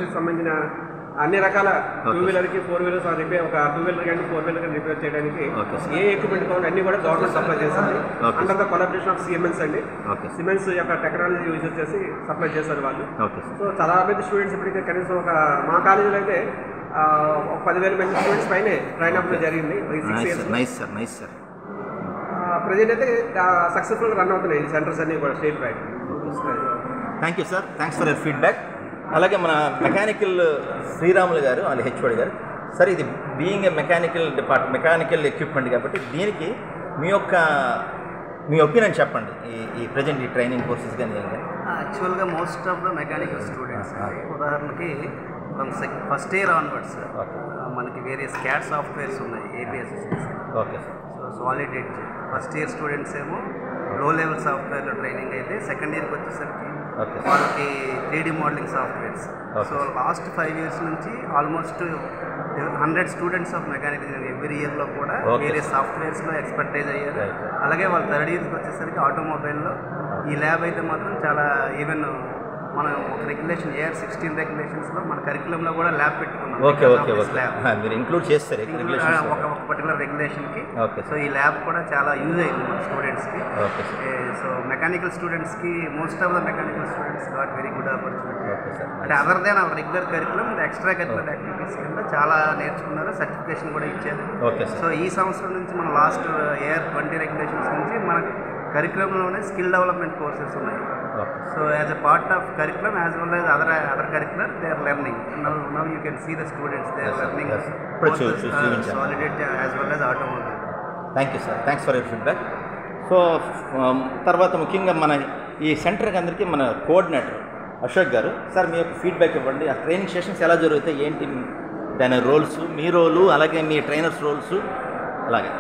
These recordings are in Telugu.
ఎలక్ట్రికల్ సంబంధించిన అన్ని రకాల టూ వీలర్కి ఫోర్ వీలర్స్ రిపేర్ ఒక టూ వీలర్ కానీ ఫోర్ వీలర్ కానీ రిపేర్ చేయడానికి Okay, sir. ఏ ఎక్విప్మెంట్ కావాలి అన్ని కూడా గవర్నమెంట్ సప్లై చేస్తుంది Okay, under the collaboration of Siemens అండి ఓకే సిమెంట్స్ యొక్క టెక్నాలజీ యూజ్ చేసి సప్లై చేస్తారు వాళ్ళు ఓకే సార్ సో చాలా మంది స్టూడెంట్స్ ఇప్పటికే కనీసం ఒక మా కాలేజీలో అయితే ఆ, ఒక పదివేల మంది స్టూడెంట్స్ పైనే ట్రైన్ అవ్వడం జరిగింది six nice years sir nice sir nice sir present అయితే సక్సెస్ఫుల్ రన్ అవుతున్నాయి ఈ సెంటర్స్ అన్ని కూడా state wide thank you sir thanks for your feedback అలాగే మన మెకానికల్ శ్రీరాములు గారు వాళ్ళ హెచ్ఓడి గారు సార్ ఇది being a mechanical depart mechanical equipment కాబట్టి దీనికి మీ యొక్క మీ ఒపీనియన్ చెప్పండి ఈ ఈ ప్రజెంట్ ఈ ట్రైనింగ్ కోర్సెస్ కానీ ఏం కానీ యాక్చువల్గా most of the mechanical students ఉదాహరణకి from first year onwards okay మనకి వేరియస్ క్యాట్ సాఫ్ట్వేర్స్ ఉన్నాయి APS okay sir so solid edge first year students ఏమో లో లెవెల్ సాఫ్ట్వేర్లో ట్రైనింగ్ అయితే సెకండ్ ఇయర్కి వచ్చేసరికి ఓకే వాళ్ళకి three modelling softwares Okay. So last five years నుంచి almost hundred students of mechanical every ఇయర్లో కూడా Okay. వేరే సాఫ్ట్వేర్స్లో ఎక్స్పర్టైజ్ అయ్యారు Right. అలాగే వాళ్ళు థర్డ్ ఇయర్స్కి వచ్చేసరికి ఆటోమొబైల్లో ఈ ల్యాబ్ అయితే మాత్రం చాలా ఈవెన్ మనం ఒక రెగ్యులేషన్ ఏఆర్ సిక్స్టీన్ రెగ్యులేషన్స్లో మన కరికులంలో కూడా ల్యాబ్ పెట్టుకున్నాం ఓకే ఓకే ఓకే ల్యాబ్ మీరు ఇంక్లూడ్ చేస్తారు రెగ్యులేషన్స్ ఒక ఒక పర్టికులర్ రెగ్యులేషన్కి ఓకే సో ఈ ల్యాబ్ కూడా చాలా యూజ్ అయింది మన స్టూడెంట్స్కి ఓకే సార్ సో మెకానికల్ స్టూడెంట్స్కి most of the mechanical students got very good opportunity okay sir అంటే other then our regular curriculum extra curricular activities కింద చాలా నేర్చుకున్నారు సర్టిఫికేషన్ కూడా ఇచ్చారు ఓకే సో సార్ ఈ సంవత్సరం నుంచి మన లాస్ట్ ఇయర్ ట్వంటీ రెగ్యులేషన్స్ నుంచి మన కరికులంలోనే స్కిల్ డెవలప్మెంట్ కోర్సెస్ ఉన్నాయి okay so as a part of curriculum as well as other other curricular they are learning now now you can see the students they Yes, are sir. Learning Yes. ఇప్పుడు చూ- చూ- చూపించాను. Solid as well as automobile thank you sir thanks for your feedback so తర్వాత ముఖ్యంగా మన ఈ సెంటర్కి అందరికీ మన కోఆర్డినేటర్ అశోక్ గారు సార్ మీ యొక్క ఫీడ్బ్యాక్ ఇవ్వండి ఆ ట్రైనింగ్ సెషన్స్ ఎలా జరుగుతాయి ఏంటి దాని రోల్స్ మీ రోలు అలాగే మీ ట్రైనర్స్ రోల్స్ అలాగే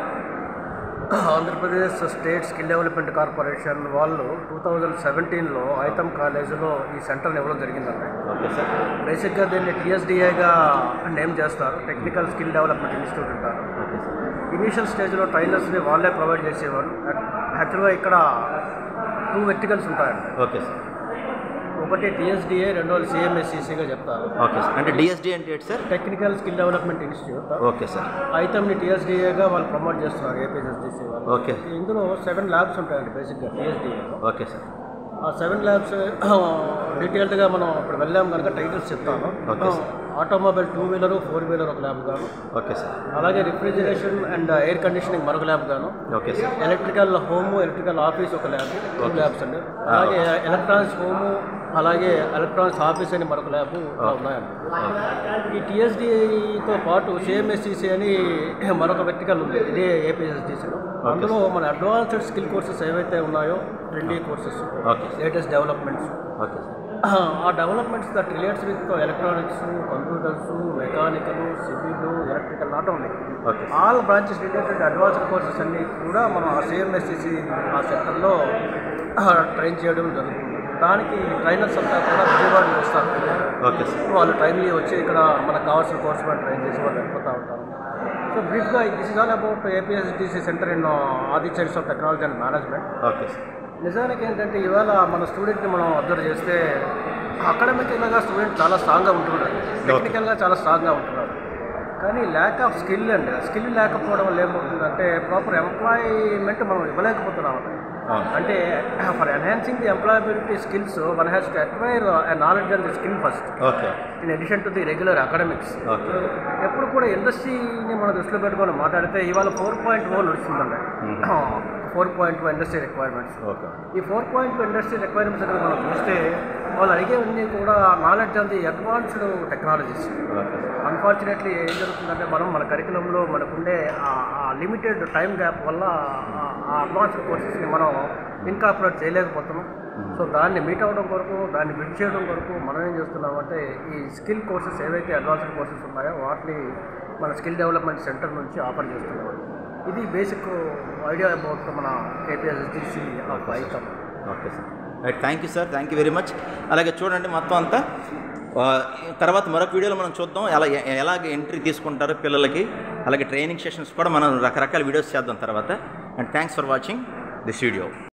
Andhra Pradesh state skill development corporation వాళ్ళు టూ థౌజండ్ సెవెంటీన్లో ఐతమ్ కాలేజీలో ఈ సెంటర్ని ఇవ్వడం జరిగిందండి ఓకే సార్ బేసిక్గా దీన్ని టీఎస్డిఏగా నేమ్ చేస్తారు టెక్నికల్ స్కిల్ డెవలప్మెంట్ ఇన్స్టిట్యూట్ అంటారు ఓకే సార్ ఇనీషియల్ స్టేజ్లో ట్రైనర్స్ని వాళ్ళే ప్రొవైడ్ చేసేవారు యాక్చువల్గా ఇక్కడ టూ వెర్టికల్స్ ఉంటాయండి ఓకే సార్ ఒకటి టీఎస్డిఏ రెండోది సిఎంఎస్సిసిగా చెప్తారు ఓకే సార్ అంటే డిఎస్డి అంటే ఏంటి sir technical skill development institute okay sir ఐతమ్ని టీఎస్డిఏగా వాళ్ళు ప్రమోట్ చేస్తున్నారు ఏపీఎస్డిసి వాళ్ళు ఓకే ఇందులో సెవెన్ ల్యాబ్స్ ఉంటాయండి బేసిక్గా టీఎస్డిఏలో ఓకే సార్ ఆ సెవెన్ ల్యాబ్స్ డీటెయిల్డ్గా మనం ఇప్పుడు వెళ్ళాం కనుక టైటిల్స్ చెప్తాను Okay, sir. Automobile two wheeler four wheeler ఒక ల్యాబ్ గాను ఓకే సార్ అలాగే రిఫ్రిజిరేషన్ అండ్ ఎయిర్ కండిషనింగ్ మరొక ల్యాబ్ గాను okay sir electrical home electrical office ఒక ల్యాబ్ టూ ల్యాబ్స్ అండి అలాగే ఎలక్ట్రానిక్స్ హోము అలాగే ఎలక్ట్రానిక్స్ ఆఫీస్ అని మరొక ల్యాబ్ ఉన్నాయండి ఈ టీఎస్డితో పాటు సిఎంఎస్సిసి అని మరొక వెర్టికల్ ఉంది ఇదే ఏపీఎస్డిసిలో అందులో మన అడ్వాన్స్డ్ స్కిల్ కోర్సెస్ ఏవైతే ఉన్నాయో trendy courses okay sir latest developments okay sir ఆ developments that relates with electronics computers mechanical civil electrical not only okay all branches related advanced courses అన్ని కూడా మనం ఆ సిఎంఎస్సిసి ఆ సెక్టర్లో ట్రైన్ చేయడం జరుగుతుంది దానికి ట్రైనర్స్ అంతా కూడా విజయవాడకి వస్తారు ఓకే సార్ వాళ్ళు ట్రైన్లీ వచ్చి ఇక్కడ మనకు కావాల్సిన కోర్స్ మనం ట్రైన్ చేసి వాళ్ళు వెళ్ళిపోతూ ఉంటారు సో బ్రీఫ్గా this is all about APSDC centre in ఆది చైర్స్ of technology and management okay sir నిజానికి ఏంటంటే ఇవాళ మన స్టూడెంట్ని మనం అబ్జర్వ్ చేస్తే అకాడమికల్గా స్టూడెంట్ చాలా స్ట్రాంగ్గా ఉంటున్నాడు టెక్నికల్గా చాలా స్ట్రాంగ్గా ఉంటున్నాడు కానీ ల్యాక్ ఆఫ్ స్కిల్ అండి స్కిల్ లేకపోవడం వల్ల ఏమవుతుందంటే ప్రాపర్ ఎంప్లాయ్మెంట్ మనం ఇవ్వలేకపోతున్నాం అవును. అంటే for enhancing the employability skills one has to acquire knowledge and the skill first okay in addition to the regular academics okay ఎప్పుడు కూడా ఇండస్ట్రీని మనం దృష్టిలో పెట్టుకొని మాట్లాడితే ఇవాళ ఫోర్ పాయింట్ ఓ నడుస్తుందండి four point industry requirements okay ఈ ఫోర్ పాయింట్ ఇండస్ట్రీ రిక్వైర్మెంట్స్ అనేది మనం చూస్తే వాళ్ళు అడిగేవన్నీ కూడా knowledge on the advanced technologies okay unfortunately ఏం జరుగుతుందంటే మనం మన కరికులంలో మనకుండే ఆ లిమిటెడ్ టైం గ్యాప్ వల్ల ఆ- ఆ అడ్వాన్స్డ్ కోర్సెస్ని మనం ఇన్కార్పొరేట్ చేయలేకపోతున్నాం సో దాన్ని మీట్ అవ్వడం కొరకు దాన్ని బిల్డ్ చేయడం కొరకు మనం ఏం చేస్తున్నామంటే ఈ స్కిల్ కోర్సెస్ ఏవైతే అడ్వాన్స్డ్ కోర్సెస్ ఉన్నాయో వాటిని మన స్కిల్ డెవలప్మెంట్ సెంటర్ నుంచి ఆఫర్ చేస్తున్నాం ఇది బేసిక్ ఐడియా అబౌట్ మన కేపీఎస్డిసి ఆఫ్ ఐకమ్ okay sir right thank you sir thank you very much అలాగే చూడండి మొత్తం అంతా ఆ, తర్వాత మరొక వీడియోలో మనం చూద్దాం ఎలా ఎ- ఎలాగ ఎంట్రీ తీసుకుంటారో పిల్లలకి అలాగే ట్రైనింగ్ సెషన్స్ కూడా మనం రకరకాల వీడియోస్ చేద్దాం తర్వాత and thanks for watching this video